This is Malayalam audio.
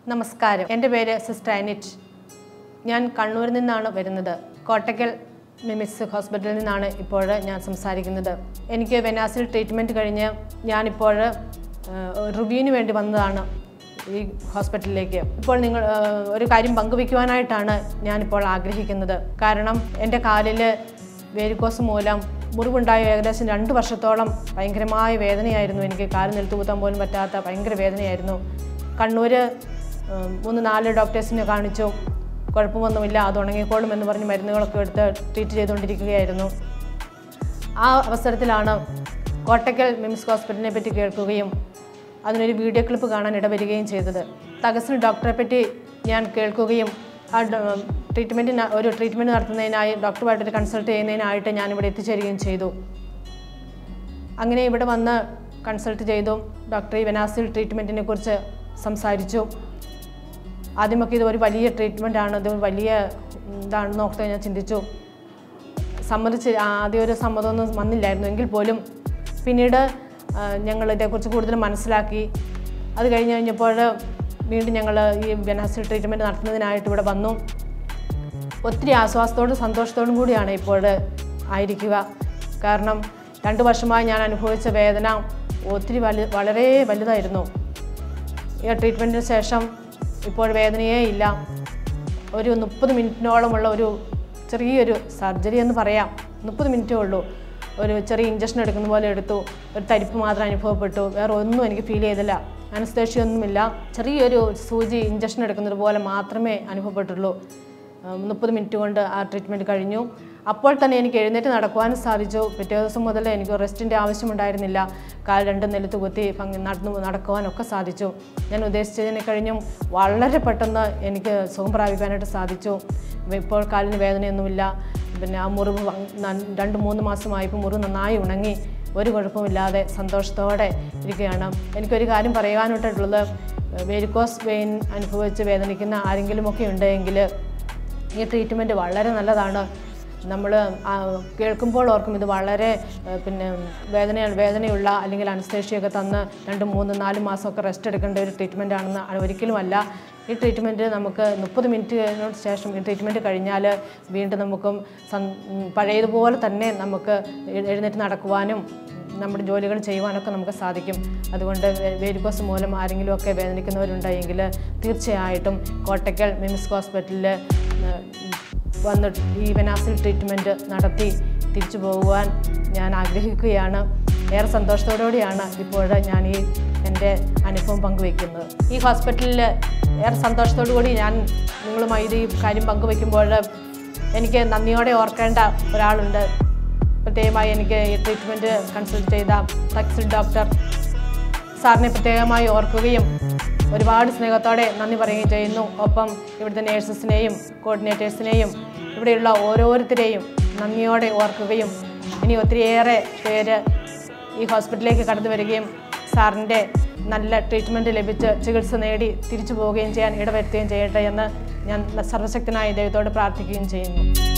നമസ്കാരം എൻ്റെ പേര് സിസ്റ്റർ അനിറ്റ് ഞാൻ കണ്ണൂരിൽ നിന്നാണ് വരുന്നത് കോട്ടക്കൽ മിമിക്സ് ഹോസ്പിറ്റലിൽ നിന്നാണ് ഇപ്പോൾ ഞാൻ സംസാരിക്കുന്നത് എനിക്ക് വെനാസിൽ ട്രീറ്റ്മെൻറ്റ് കഴിഞ്ഞ് ഞാനിപ്പോൾ റിവ്യൂവിന് വേണ്ടി വന്നതാണ് ഈ ഹോസ്പിറ്റലിലേക്ക് ഇപ്പോൾ നിങ്ങൾ ആ, ഒരു കാര്യം പങ്കുവയ്ക്കുവാനായിട്ടാണ് ഞാനിപ്പോൾ ആഗ്രഹിക്കുന്നത് കാരണം എൻ്റെ കാലിൽ വേരിക്കോസ് മൂലം മുറിവുണ്ടായ ഏകദേശം രണ്ട് വർഷത്തോളം ഭയങ്കരമായ വേദനയായിരുന്നു എനിക്ക് കാല് നിലത്ത് കുത്താൻ പോലും പറ്റാത്ത ഭയങ്കര വേദനയായിരുന്നു കണ്ണൂർ ഉം, മൂന്ന് നാല് ഡോക്ടേഴ്സിനെ കാണിച്ചു കുഴപ്പമൊന്നുമില്ല അത് ഉണങ്ങിക്കോളും എന്ന് പറഞ്ഞ് മരുന്നുകളൊക്കെ എടുത്ത് ട്രീറ്റ് ചെയ്തുകൊണ്ടിരിക്കുകയായിരുന്നു ആ അവസരത്തിലാണ് കോട്ടക്കൽ മിംസ് ഹോസ്പിറ്റലിനെ പറ്റി കേൾക്കുകയും അതിനൊരു വീഡിയോ ക്ലിപ്പ് കാണാൻ ഇടവരികയും ചെയ്തത് തകസിന് ഡോക്ടറെ പറ്റി ഞാൻ കേൾക്കുകയും ആ ട്രീറ്റ്മെൻറ്റിന് ഒരു ട്രീറ്റ്മെൻറ്റ് നടത്തുന്നതിനായി ഡോക്ടറുമായിട്ട് കൺസൾട്ട് ചെയ്യുന്നതിനായിട്ട് ഞാനിവിടെ എത്തിച്ചേരുകയും ചെയ്തു അങ്ങനെ ഇവിടെ വന്ന് കൺസൾട്ട് ചെയ്തു ഡോക്ടർ ഈ വെനാസിൽ ട്രീറ്റ്മെൻറ്റിനെ കുറിച്ച് സംസാരിച്ചു ആദ്യമൊക്കെ ഇത് ഒരു വലിയ ട്രീറ്റ്മെൻ്റ് ആണ് ഇത് വലിയ ഇതാണെന്ന് ഓർത്ത് ഞാൻ ചിന്തിച്ചു സമ്മതിച്ച് ആദ്യം ഒരു സമ്മതമൊന്നും വന്നില്ലായിരുന്നു എങ്കിൽ പോലും പിന്നീട് ഞങ്ങൾ ഇതേക്കുറിച്ച് കൂടുതൽ മനസ്സിലാക്കി അത് കഴിഞ്ഞ് കഴിഞ്ഞപ്പോൾ വീണ്ടും ഞങ്ങൾ ഈ വെനാസിൽ ട്രീറ്റ്മെൻറ്റ് നടത്തുന്നതിനായിട്ട് ഇവിടെ വന്നു ഒത്തിരി ആശ്വാസത്തോടും സന്തോഷത്തോടും കൂടിയാണ് ഇപ്പോൾ ആയിരിക്കുക കാരണം രണ്ട് വർഷമായി ഞാൻ അനുഭവിച്ച വേദന ഒത്തിരി വലു വളരെ വലുതായിരുന്നു ഈ ട്രീറ്റ്മെൻറ്റിന് ശേഷം ഇപ്പോൾ വേദനയേ ഇല്ല ഒരു മുപ്പത് മിനിറ്റിനോളമുള്ള ഒരു ചെറിയൊരു സർജറി എന്ന് പറയാം മുപ്പത് മിനിറ്റേ ഉള്ളൂ ഒരു ചെറിയ ഇഞ്ചക്ഷൻ എടുക്കുന്ന പോലെ എടുത്തു ഒരു തരിപ്പ് മാത്രം അനുഭവപ്പെട്ടു വേറെ ഒന്നും എനിക്ക് ഫീൽ ചെയ്തില്ല അനസ്തേഷ്യ ഒന്നുമില്ല ചെറിയൊരു സൂചി ഇഞ്ചക്ഷൻ എടുക്കുന്നത് പോലെ മാത്രമേ അനുഭവപ്പെട്ടുള്ളൂ മുപ്പത് മിനിറ്റ് കൊണ്ട് ആ ട്രീറ്റ്മെൻറ്റ് കഴിഞ്ഞു അപ്പോൾ തന്നെ എനിക്ക് എഴുന്നേറ്റ് നടക്കുവാനും സാധിച്ചു പിറ്റേ ദിവസം മുതൽ എനിക്ക് റെസ്റ്റിൻ്റെ ആവശ്യമുണ്ടായിരുന്നില്ല കാൽ രണ്ടും നിലത്ത് കുത്തി ഭംഗി നടന്നു നടക്കുവാനൊക്കെ സാധിച്ചു ഞാൻ ഉദ്ദേശിച്ചതിനെ കഴിഞ്ഞും വളരെ പെട്ടെന്ന് എനിക്ക് സുഖം പ്രാപിക്കാനായിട്ട് സാധിച്ചു ഇപ്പോൾ കാലിന് വേദനയൊന്നുമില്ല പിന്നെ ആ മുറിവ് വ- ന- രണ്ട് മൂന്ന് മാസമായപ്പോൾ മുറിവ് നന്നായി ഉണങ്ങി ഒരു കുഴപ്പമില്ലാതെ സന്തോഷത്തോടെ ഇരിക്കുകയാണ് എനിക്കൊരു കാര്യം പറയാനായിട്ടുള്ളത് വേരിക്കോസ് വെയിൻ അനുഭവിച്ച് വേദനിക്കുന്ന ആരെങ്കിലുമൊക്കെ ഉണ്ടെങ്കിൽ ഈ ട്രീറ്റ്മെൻറ്റ് വളരെ നല്ലതാണ് നമ്മൾ കേൾക്കുമ്പോൾ ഓർക്കും ഇത് വളരെ ഏഹ്, പിന്നെ വേദന വേദനയുള്ള അല്ലെങ്കിൽ അനസ്തേഷ്യയൊക്കെ തന്ന് രണ്ട് മൂന്ന് നാല് മാസമൊക്കെ റെസ്റ്റ് എടുക്കേണ്ട ഒരു ട്രീറ്റ്മെൻ്റ് ആണെന്ന് അത് ഒരിക്കലുമല്ല ഈ ട്രീറ്റ്മെൻറ്റ് നമുക്ക് മുപ്പത് മിനിറ്റിന് ശേഷം ഈ ട്രീറ്റ്മെൻറ്റ് കഴിഞ്ഞാൽ വീണ്ടും നമുക്കും സം- ഉം, പഴയതുപോലെ തന്നെ നമുക്ക് എഴ്- എഴുന്നേറ്റ് നടക്കുവാനും നമ്മുടെ ജോലികൾ ചെയ്യുവാനൊക്കെ നമുക്ക് സാധിക്കും അതുകൊണ്ട് വേ- വേരിക്കോസ് മൂലം ആരെങ്കിലുമൊക്കെ വേദനിക്കുന്നവരുണ്ടെങ്കിൽ തീർച്ചയായിട്ടും കോട്ടക്കൽ മിംസ് ഹോസ്പിറ്റലിൽ വന്ന് ഈ വെനാസിൽ ട്രീറ്റ്മെൻറ്റ് നടത്തി തിരിച്ചു പോകുവാൻ ഞാൻ ആഗ്രഹിക്കുകയാണ് ഏറെ സന്തോഷത്തോടുകൂടിയാണ് ഇപ്പോൾ ഞാൻ ഈ എൻ്റെ അനുഭവം പങ്കുവയ്ക്കുന്നത് ഈ ഹോസ്പിറ്റലിൽ ഏറെ സന്തോഷത്തോടു കൂടി ഞാൻ നിങ്ങളുമായി ഇത് ഈ കാര്യം പങ്കുവയ്ക്കുമ്പോൾ എനിക്ക് നന്ദിയോടെ ഓർക്കേണ്ട ഒരാളുണ്ട് പ്രത്യേകമായി എനിക്ക് ഈ ട്രീറ്റ്മെൻറ്റ് കൺസൾട്ട് ചെയ്ത തക്സിൽ ഡോക്ടർ സാറിനെ പ്രത്യേകമായി ഓർക്കുകയും ഒരുപാട് സ്നേഹത്തോടെ നന്ദി പറയുകയും ചെയ്യുന്നു ഒപ്പം ഇവിടുത്തെ നേഴ്സസിനെയും കോർഡിനേറ്റേഴ്സിനെയും ഇവിടെയുള്ള ഓരോരുത്തരെയും നന്ദിയോടെ ഓർക്കുകയും ഇനി ഒത്തിരിയേറെ പേര് ഈ ഹോസ്പിറ്റലിലേക്ക് കടന്നു വരികയും സാറിൻ്റെ നല്ല ട്രീറ്റ്മെൻറ്റ് ലഭിച്ച് ചികിത്സ നേടി തിരിച്ചു പോവുകയും ചെയ്യാൻ ഇടവരുത്തുകയും ചെയ്യട്ടെ എന്ന് ഞാൻ സർവശക്തനായ ദൈവത്തോട് പ്രാർത്ഥിക്കുകയും ചെയ്യുന്നു